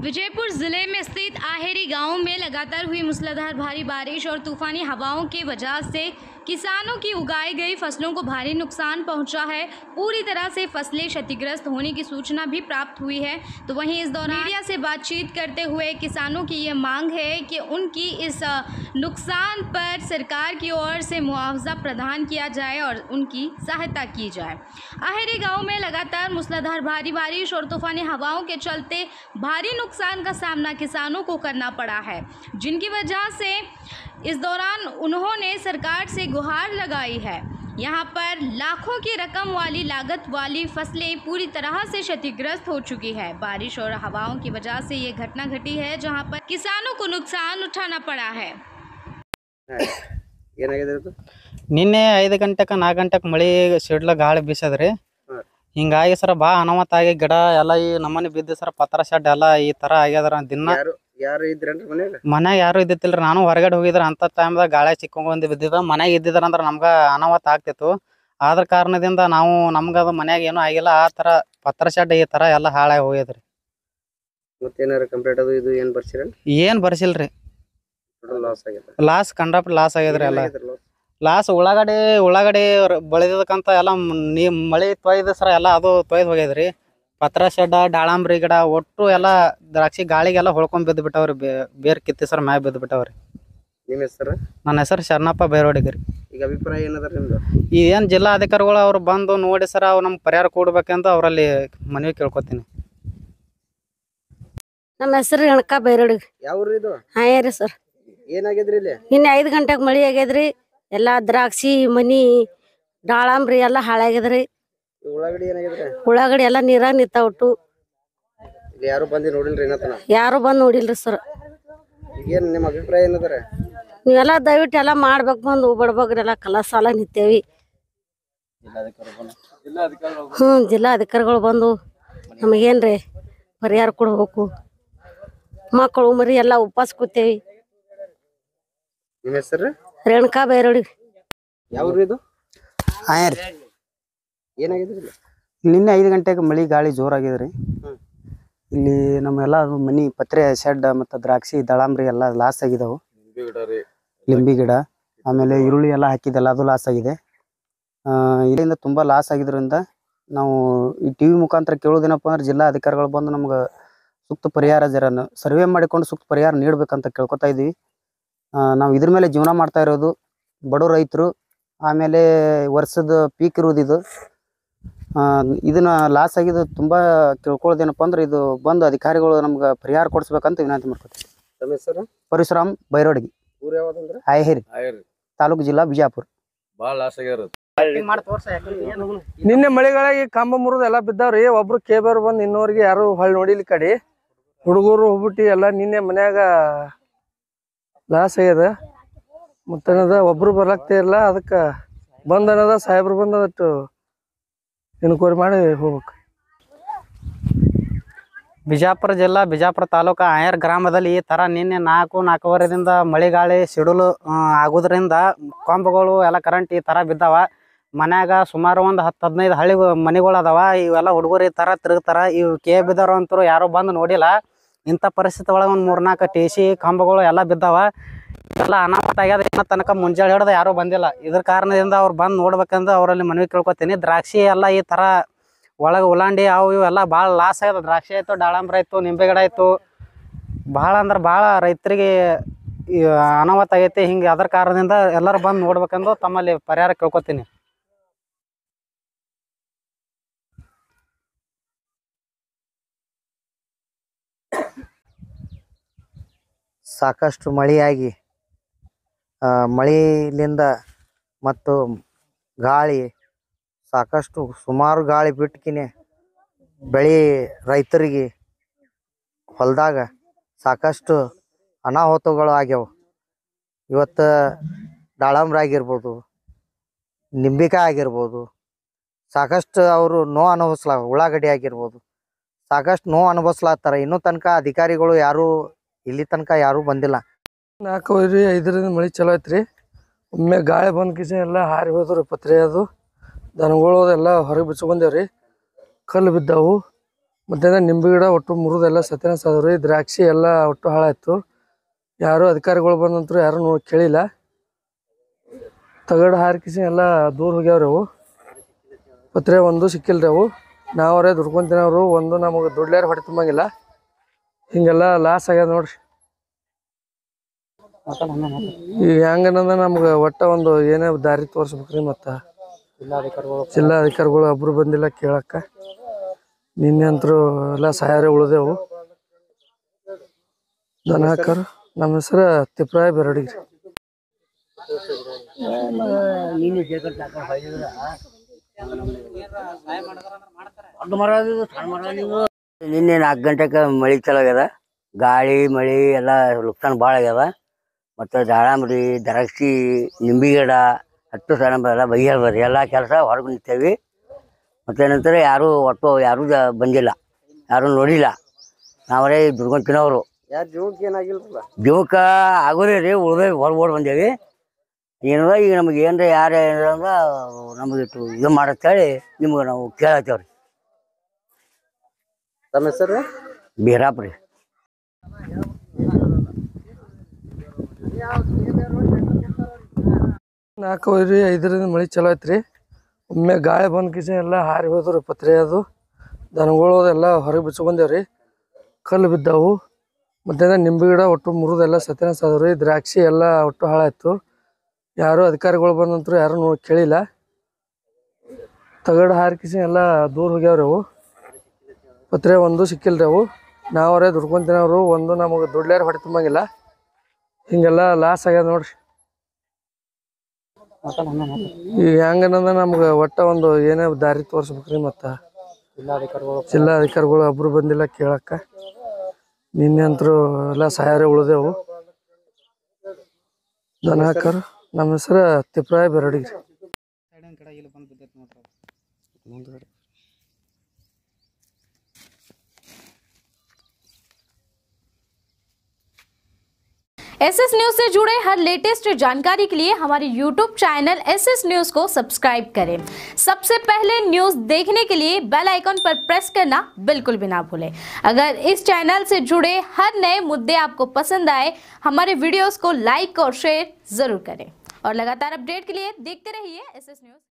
विजयपुर जिले में स्थित आहेरी गांव में लगातार हुई मूसलाधार भारी बारिश और तूफानी हवाओं की वजह से किसानों की उगाई गई फसलों को भारी नुकसान पहुंचा है पूरी तरह से फसलें क्षतिग्रस्त होने की सूचना भी प्राप्त हुई है तो वहीं इस दौरान मीडिया से बातचीत करते हुए किसानों की ये मांग है कि उनकी इस अ, नुकसान पर सरकार की ओर से मुआवजा प्रदान किया जाए और उनकी सहायता की जाए आहेरी गांव में लगातार मूसलाधार भारी बारिश और तूफानी हवाओं के चलते भारी नुकसान का सामना किसानों को करना पड़ा है जिनकी वजह से इस दौरान उन्होंने सरकार से गुहार लगाई है यहाँ पर लाखों की रकम वाली लागत वाली फसलें पूरी तरह से क्षतिग्रस्त हो चुकी है बारिश और हवाओं की वजह से ये घटना घटी है जहाँ पर किसानों को नुकसान उठाना पड़ा है ಏನಾಗಿದೆ ಇದು ನಿನ್ನೆ ಐದು ಗಂಟೆಗೆ ನಾಲ್ಕು ಗಂಟೆಗೆ ಮಳಿ ಸಿಡ್ಲ ಗಾಳಿ ಬೀಸದ್ರಿ ಹ್ಮ್. ಹಿಂಗಾಗಿ ಸರ ಭಾಳ ಅನಾಹುತ ಆಗಿ ಗಿಡ ಎಲ್ಲ ಈ ನಮ್ಮನೆ ಬಿದ್ದು ಸರ ಪತ್ರ ಶೆಡ್ ಎಲ್ಲ ಈ ತರ ಆಗ್ಯದ್ರ ದಿನ ಯಾರು ಯಾರು ಇದ್ರೇನ್ರಿ ಮನ್ಯಾಗ ಮನ್ಯಾಗ ಯಾರು ಇದ್ದಿತ್ತಿಲ್ರಿ ನಾನು ಹೊರಗಡೆ ಹೋಗಿದ್ರ ಅಂತ ಟೈಮ್ದಾಗ ಗಾಳಿ ಚಿಕ್ಕೊಂಡ್ ಬಿದ್ದಿದ ಮನ್ಯಾಗ ಇದ್ದಿದ್ರ ಅಂದ್ರ ನಮ್ಗ ಅನಾಹುತ ಆಗ್ತಿತ್ತು ಆದ್ರ ಕಾರಣದಿಂದ ನಾವು ನಮ್ಗ ಅದು ಮನ್ಯಾಗ ಏನೂ ಆಗಿಲ್ಲ ಆ ತರ ಪತ್ರ ಶೆಡ್ ಈ ತರ ಎಲ್ಲ ಹಾಳಾಗಿ ಹೋಗ್ಯದ್ರಿ ಮತ್ತೇನಾರ ಕಂಪ್ಲೇಂಟ್ ಅದು ಇದು ಏನ್ ಬರ್ಸಿರೇನ್ ಏನ್ ಬರ್ಸಿಲ್ರಿ ಟೋಟಲ್ ಲಾಸ್ ಆಗೈತೆ ಲಾಸ್ ಕಂಡಾಪಟ್ಟಿ ಲಾಸ್ ಆಗ್ಯದ್ರಿ ಎಲ್ಲ ಏನಾಗೈತ್ರಿ loss? ಲಾಸ್ ಉಳ್ಳಾಗಡ್ಡಿ ಉಳ್ಳಾಗಡ್ಡಿ ರ- ಬೆಳೆದಿದ್ದಕ್ಕಂತ ಎಲ್ಲ ಮ್- ನೀ ಮಳಿ ತೊಯ್ದು ಸರ ಎಲ್ಲ ಅದು ತೊಯ್ದು ಹೋಗ್ಯದ್ರಿ ಪತ್ರ ಶೆಡ್ಡ ದಾಳಂಬ್ರಿ ಗಿಡ ಒಟ್ಟು ಎಲ್ಲ ದ್ರಾಕ್ಷಿ ಗಾಳಿಗೆಲ್ಲ ಹೊಳ್ಕೊಂಡ್ ಬಿದ್ದು ಬಿಟ್ಟವ್ರಿ ಬೇ- ಬೇರ್ ಕಿತ್ತಿ ಸರ್ ಮ್ಯಾಗ ಬಿದ್ದು ಬಿಟ್ಟವ್ರಿ ನಿಮ್ ಹೆಸರು ನನ್ನ ಹೆಸರು ಶರಣಪ್ಪ ಬೈರೋಡಿಗರಿ ಈಗ ಅಭಿಪ್ರಾಯ ಏನದ ನಿಮ್ದು ಈ ಏನ್ ಜಿಲ್ಲಾ ಅಧಿಕಾರಿಗಳು ಅವ್ರು ಬಂದು ನೋಡಿ ಸರ್ ಅವ್ರು ನಮ್ಗೆ ಪರಿಹಾರ ಕೊಡ್ಬೇಕಂತ ಅವರಲ್ಲಿ ಮನವಿ ಕೇಳ್ಕೊತೀನಿ ನಮ್ಮ ಹೆಸರು ಹೆಣ್ಕ ಬೈರೋಡಿ ಯಾವ್ರಿ ಇದು ಹಾಂ ರೀ ಸರ್ ಏನಾಗಿದ್ರಿ ಇಲ್ಲಿ ನಿನ್ನೆ ಐದು ಗಂಟೆಗೆ ಮಳಿ ಆಗ್ಯದ್ರಿ ಎಲ್ಲ ದ್ರಾಕ್ಷಿ ಮನಿ ದಾಳಂಬ್ರಿ ಎಲ್ಲ ಹಾಳಾಗ್ಯದ್ರಿ ಈ ಉಳ್ಳಾಗಡ್ಡಿ ಏನಾಗಿದ್ರಿ ಉಳ್ಳಾಗಡ್ಡಿ ಎಲ್ಲ ನೀರಾಗ ನಿಂತಾವಟ್ಟು ಇಲ್ಲಿ ಯಾರು ಬಂದಿ ನೋಡಿಲ್ರಿ ಏನತನ ಯಾರು ಬಂದು ನೋಡಿಲ್ರಿ ಸರ್ ಈಗ ಏನ್ ನಿಮ್ ಅಭಿಪ್ರಾಯ ಏನದರ ನೀವೆಲ್ಲ ದಯವಿಟ್ಟು ಎಲ್ಲ ಮಾಡ್ಬೇಕು ಬಂದು ಬಡ್ಬೇಕ್ರಿ ಎಲ್ಲ ಕಲ ಸಾಲ ನಿಂತೇವಿ ಹ್ಞೂ ಜಿಲ್ಲಾ ಅಧಿಕಾರಿಗಳು ಬಂದು ನಮಗೇನ್ರಿ ಪರಿಹಾರ ಕೊಡ್ಬೇಕು ಮಕ್ಕಳು ಮರಿ ಎಲ್ಲ ಉಪವಾಸ ಕೂತೇವಿ ನಿಮ್ ಹೆಸರು ರೇಣುಕಾ ಬೈರೋಡಿ ಯಾವ್ರಿ ಇದು ಹಾಂ ರೀ ಏನಾಗಿದ್ರಿ ಇಲ್ಲಿ ನಿನ್ನೆ ಐದು ಗಂಟೆಗೆ ಮಳಿ ಗಾಳಿ ಜೋರಾಗಿದ್ರಿ ಹ್ಮ್. ಇಲ್ಲಿ ನಮ್ಮೆಲ್ಲ ಮನಿ ಪತ್ರೆ ಶೆಡ್ ಮತ್ತು ದ್ರಾಕ್ಷಿ ದಾಳಂಬ್ರಿ ಎಲ್ಲ ಲಾಸ್ ಆಗಿದಾವು ಲಿಂಬಿ ಗಿಡ ಆಮೇಲೆ ಈರುಳ್ಳಿ ಎಲ್ಲ ಹಾಕಿದ್ದೆಲ್ಲ ಅದು ಲಾಸ್ ಆಗಿದೆ ಆ, ಇದರಿಂದ ತುಂಬ ಲಾಸ್ ಆಗಿದ್ರಿಂದ ನಾವು ಈ ಟಿ ವಿ ಮುಖಾಂತರ ಕೇಳೋದೇನಪ್ಪ ಅಂದ್ರೆ ಜಿಲ್ಲಾ ಅಧಿಕಾರಿಗಳು ಬಂದು ನಮ್ಗೆ ಸೂಕ್ತ ಪರಿಹಾರ ಜರ ಸರ್ವೆ ಮಾಡಿಕೊಂಡು ಸೂಕ್ತ ಪರಿಹಾರ ನೀಡ್ಬೇಕಂತ ಕೇಳ್ಕೊತಾ ಇದ್ವಿ ಆ, ನಾವು ಇದ್ರ ಮೇಲೆ ಜೀವನ ಮಾಡ್ತಾ ಇರೋದು ಬಡ ರೈತರು ಆಮೇಲೆ ವರ್ಷದ ಪೀಕ್ ಇರೋದು ಇದು ಆ, ಇದನ್ನ ಲಾಸ್ ಆಗಿದ್ದು ತುಂಬ ಕೇಳ್ಕೊಳ್ಳೋದೇನಪ್ಪ ಅಂದ್ರೆ ಇದು ಬಂದು ಅಧಿಕಾರಿಗಳು ನಮ್ಗೆ ಪರಿಹಾರ ಕೊಡಿಸ್ಬೇಕಂತ ವಿನಂತಿ ಮಾಡ್ಕೊತೀವಿ ತಮ್ಮ ಹೆಸರು ಪರಶುರಾಮ್ ಬೈರೋಡಿಗೆ ಊರ್ ಯಾವ್ದಂದ್ರ ಆಯಹೇರಿ ತಾಲೂಕು ಜಿಲ್ಲಾ ಬಿಜಾಪುರ ಬಾಳ ಲಾಸ್ ಆಗ್ಯಾರ ನಿನ್ನೆ ಮಳೆಗಾಗಿ ಕಂಬ ಮುರಿದು ಎಲ್ಲ ಬಿದ್ದಾವ್ರಿ ಒಬ್ರು ಕೇಬರ್ ಬಂದು ಇನ್ನೋರ್ಗೆ ಯಾರು ಹೊಳ್ ನೋಡಿಲ್ಲ ಈ ಕಡೆ ಹುಡುಗರು ಹೋಗ್ಬಿಟ್ಟು ಎಲ್ಲ ನಿನ್ನೆ ಮನ್ಯಾಗ ಲಾಸ್ ಆಗ್ಯದ ಮತ್ತೇನದ ಒಬ್ರು ಬರ್ಲಾಗ್ತಾ ಇಲ್ಲ ಅದಕ್ಕೆ ಬಂದ್ ಅನ್ನದ ಸಾಹೇಬ್ರು ಬಂದ್ ಅದಟ್ಟು ಇನ್ಕ್ವೈರಿ ಮಾಡಿ ಹೋಗ್ಬೇಕು ಬಿಜಾಪುರ ಜಿಲ್ಲಾ ಬಿಜಾಪುರ ತಾಲೂಕು ಆಯರ್ ಗ್ರಾಮದಲ್ಲಿ ಈ ತರ ನಿನ್ನೆ ನಾಲ್ಕು ನಾಲ್ಕೂವರೆದಿಂದ ಮಳೆ ಗಾಳಿ ಸಿಡಿಲು ಆ, ಆಗುದ್ರಿಂದ ಕೊಂಬಗಳು ಎಲ್ಲ ಕರೆಂಟ್ ಈ ತರ ಬಿದ್ದಾವ ಮನ್ಯಾಗ ಸುಮಾರು ಒಂದು ಹತ್ತು ಹದಿನೈದು ಹಳ್ಳಿ ಮನೆಗಳು ಅದಾವ ಇವೆಲ್ಲ ಹುಡುಗರು ಈ ತರ ತಿರುಗ್ತಾರ ಇವು ಕೇ ಬಿದ್ದಾರ ಅಂತರು ಯಾರು ಬಂದು ನೋಡಿಲ್ಲ ಇಂಥ ಪರಿಸ್ಥಿತಿ ಒಳಗೆ ಒಂದು ಮೂರ್ನಾಲ್ಕು ಟಿ ಸಿ ಕಂಬಗಳು ಎಲ್ಲ ಬಿದ್ದಾವ ಎಲ್ಲ ಅನಾಹುತ ಆಗ್ಯದ ಇನ್ನ ತನಕ ಮುಂಜಾನೆ ಹಿಡ್ದು ಯಾರೂ ಬಂದಿಲ್ಲ ಇದ್ರ ಕಾರಣದಿಂದ ಅವ್ರು ಬಂದು ನೋಡ್ಬೇಕಂತ ಅವರಲ್ಲಿ ಮನವಿ ಕೇಳ್ಕೊತೀನಿ ದ್ರಾಕ್ಷಿ ಎಲ್ಲ ಈ ತರ ಒಳಗೆ ಉಲಾಂಡಿ ಅವು ಇವು ಎಲ್ಲ ಭಾಳ ಲಾಸ್ ಆಗ್ಯದ ದ್ರಾಕ್ಷಿ ಆಯ್ತು ದಾಳಂಬ್ರಿ ಆಯ್ತು ನಿಂಬೆ ಗಿಡ ಆಯ್ತು ಭಾಳ ಅಂದ್ರೆ ಭಾಳ ರೈತರಿಗೆ ಈ ಅನಾಹುತ ಆಗೈತಿ ಹಿಂಗೆ ಅದ್ರ ಕಾರಣದಿಂದ ಎಲ್ಲರೂ ಬಂದು ನೋಡ್ಬೇಕಂದು ತಮ್ಮಲ್ಲಿ ಪರಿಹಾರ ಕೇಳ್ಕೊತೀನಿ ಸಾಕಷ್ಟು ಮಳೆಯಾಗಿ ಆ, ಮಳೆಯಿಂದ ಮತ್ತು ಗಾಳಿ ಸಾಕಷ್ಟು ಸುಮಾರು ಗಾಳಿ ಬಿಟ್ಕಿನೆ ಬೆಳೆ ರೈತರಿಗೆ ಹೊಲದಾಗ ಸಾಕಷ್ಟು ಅನಾಹುತಗಳು ಆಗ್ಯಾವ ಇವತ್ತು ದಾಳಂಬ್ರಿ ಆಗಿರ್ಬೋದು ನಿಂಬಿಕಾಯಿ ಆಗಿರ್ಬೋದು ಸಾಕಷ್ಟು ಅವರು ನೋವು ಅನುಭವಿಸ್ಲಾ ಉಳ್ಳಾಗಡ್ಡಿ ಆಗಿರ್ಬೋದು ಸಾಕಷ್ಟು ನೋವು ಅನುಭವಿಸ್ಲಾತ್ತಾರ ಇನ್ನೂ ತನಕ ಅಧಿಕಾರಿಗಳು ಯಾರೂ ಇಲ್ಲಿ ತನಕ ಯಾರೂ ಬಂದಿಲ್ಲ ನಾಲ್ಕೂವರೆ ಐದರಿಂದ ಮಳೆ ಚಲೋ ಐತ್ರಿ ಒಮ್ಮೆ ಗಾಳಿ ಬಂದ ಕಿಸ ಎಲ್ಲ ಹಾರಿ ಹೋದ್ರಿ ಪತ್ರೆ ಅದು ದನಗಳು ಎಲ್ಲ ಹೊರಗೆ ಬಿಚ್ಕೊಂಡೇವ್ರಿ ಕಲ್ಲು ಬಿದ್ದಾವು ಮತ್ತೆ ನಿಂಬೆ ಗಿಡ ಒಟ್ಟು ಮುರಿದೆಲ್ಲ ಸತ್ಯನಾಶ ಆದವ್ರಿ ದ್ರಾಕ್ಷಿ ಎಲ್ಲ ಒಟ್ಟು ಹಾಳಾಯ್ತು ಯಾರು ಅಧಿಕಾರಿಗಳು ಬಂದಂತರು ಯಾರು ನೋಡಿ ಕೇಳಿಲ್ಲ ತಗಡು ಹಾರಿಕಿಸಿ ಎಲ್ಲ ದೂರ ಹೋಗ್ಯಾವ್ರಿ ಅವು ಪತ್ರೆ ಒಂದು ಸಿಕ್ಕಿಲ್ರಿ ಅವು ನಾವರೇ ದುಡ್ಕೊಂತಿನವ್ರು ಒಂದು ನಮಗೆ ದುಡ್ಲಾರ ಹೊಟ್ಟೆ ತುಂಬಂಗಿಲ್ಲ ಹಿಂಗೆಲ್ಲ ಲಾಸ್ ಆಗ್ಯದ ನೋಡ್ರಿ ಈಗ ಹೆಂಗನಂದ ನಮ್ಗೆ ಒಟ್ಟ ಒಂದು ಏನೇ ದಾರಿ ತೋರಿಸ್ಬೇಕ್ರಿ ಮತ್ತು ಜಿಲ್ಲಾಧಿಕಾರಿಗಳು ಜಿಲ್ಲಾಧಿಕಾರಿಗಳು ಒಬ್ರು ಬಂದಿಲ್ಲ ಕೇಳಕ್ಕ ನಿನ್ನೆ ಅಂತರೂ ಎಲ್ಲ ಸಹಾಯ ಉಳಿದೆವು ದನ ಹಾಕರು ನಮ್ಮ ಹೆಸರು ತಿಪ್ರಾಯ ಬೆರಡಿಗ್ರಿ ನಿನ್ನೆ ನಾಲ್ಕು ಗಂಟೆಗೆ ಮಳೆ ಚಲೋ ಆಗ್ಯದ ಗಾಳಿ ಮಳೆ ಎಲ್ಲ ನುಕ್ಸಾನ್ ಭಾಳ ಆಗ್ಯದ ಮತ್ತು ದಾಳಂಬ್ರಿ ದ್ರಾಕ್ಷಿ ನಿಂಬೆ ಗಿಡ ಹತ್ತು ಸಣ್ಣ ಎಲ್ಲ ಬಗೆಹರ್ಬರಿ ಎಲ್ಲ ಕೆಲಸ ಹೊರಗೆ ನಿಂತೇವಿ ಮತ್ತೇನಂತಾರೆ ಯಾರೂ ಒಟ್ಟು ಯಾರೂ ಜ- ಬಂದಿಲ್ಲ ಯಾರೂ ನೋಡಿಲ್ಲ ನಾವರೇ ದುಡ್ಕೊಂಡು ತಿನ್ನೋರು ಯಾರ್ ಜೀವಕ್ಕೆ ಏನಾಗಿಲ್ರಲ್ಲ ಜೀವಕ್ಕೆ ಆಗೋದೇ ರೀ ಉಳ್ದೇ ಹೊರ ಓಡ್ ಬಂದೇವಿ ಏನದ ಈಗ ನಮಗೆ ಏನ್ರ ಯಾರು ಏನಂದ್ರೆ ನಮಗೆ ಇಟ್ಟು ಇದು ಮಾಡತ್ತೇಳಿ ನಿಮ್ಗೆ ನಾವು ಕೇಳತ್ತೇವ್ರಿ ತಮ್ಮ ಹೆಸರು ಬೀರಾಪ್ರಿ ನಾಲ್ಕೂವರೆ ಐದರಿಂದ ಮಳೆ ಚಲೋ ಐತ್ರಿ ಒಮ್ಮೆ ಗಾಳಿ ಬಂದ ಕಿಸ ಎಲ್ಲ ಹಾರಿ ಹೋದ್ರಿ ಪತ್ರೆ ಅದು ದನಗಳು ಎಲ್ಲ ಹೊರಗೆ ಬಿಚ್ಕೊಂಡೇವ್ರಿ ಕಲ್ಲು ಬಿದ್ದಾವು ಮತ್ತೆ ನಿಂಬೆ ಗಿಡ ಒಟ್ಟು ಮುರಿದೆಲ್ಲ ಸತ್ಯನಾಶ ಆದವ್ರಿ ದ್ರಾಕ್ಷಿ ಎಲ್ಲ ಒಟ್ಟು ಹಾಳಾಯ್ತು ಯಾರು ಅಧಿಕಾರಿಗಳು ಬಂದಂತರು ಯಾರು ನೋಡಿ ಕೇಳಿಲ್ಲ ತಗಡು ಹಾರಿಕಿಸಿ ಎಲ್ಲ ದೂರ ಹೋಗ್ಯಾವ್ರಿ ಅವು ಪತ್ರೆ ಒಂದು ಸಿಕ್ಕಿಲ್ರಿ ಅವು ನಾವರೇ ದುಡ್ಕೊಂತಿನವ್ರು ಒಂದು ನಮಗೆ ದುಡ್ಲಾರ ಹೊಟ್ಟೆ ತುಂಬಂಗಿಲ್ಲ ಹಿಂಗೆಲ್ಲ ಲಾಸ್ ಆಗ್ಯದ ನೋಡ್ರಿ ಈಗ ಹೆಂಗನಂದ ನಮ್ಗೆ ಒಟ್ಟ ಒಂದು ಏನೇ ದಾರಿ ತೋರಿಸ್ಬೇಕ್ರಿ ಮತ್ತು ಜಿಲ್ಲಾಧಿಕಾರಿಗಳು ಜಿಲ್ಲಾಧಿಕಾರಿಗಳು ಒಬ್ರು ಬಂದಿಲ್ಲ ಕೇಳಕ್ಕ ನಿನ್ನೆ ಅಂತರೂ ಎಲ್ಲ ಸಹಾಯ ಉಳಿದೆವು ದನ ಹಾಕರು ನಮ್ಮ ಹೆಸರು ತಿಪ್ರಾಯ ಬೆರಡಿಗ್ರಿ एस एस न्यूज से जुड़े हर लेटेस्ट जानकारी के लिए हमारे YouTube channel S S news को सब्सक्राइब करें सबसे पहले न्यूज देखने के लिए बेल आइकन पर प्रेस करना बिल्कुल भी ना भूलें अगर इस चैनल से जुड़े हर नए मुद्दे आपको पसंद आए हमारे वीडियोस को लाइक और शेयर जरूर करें और लगातार अपडेट के लिए देखते रहिए एस एस न्यूज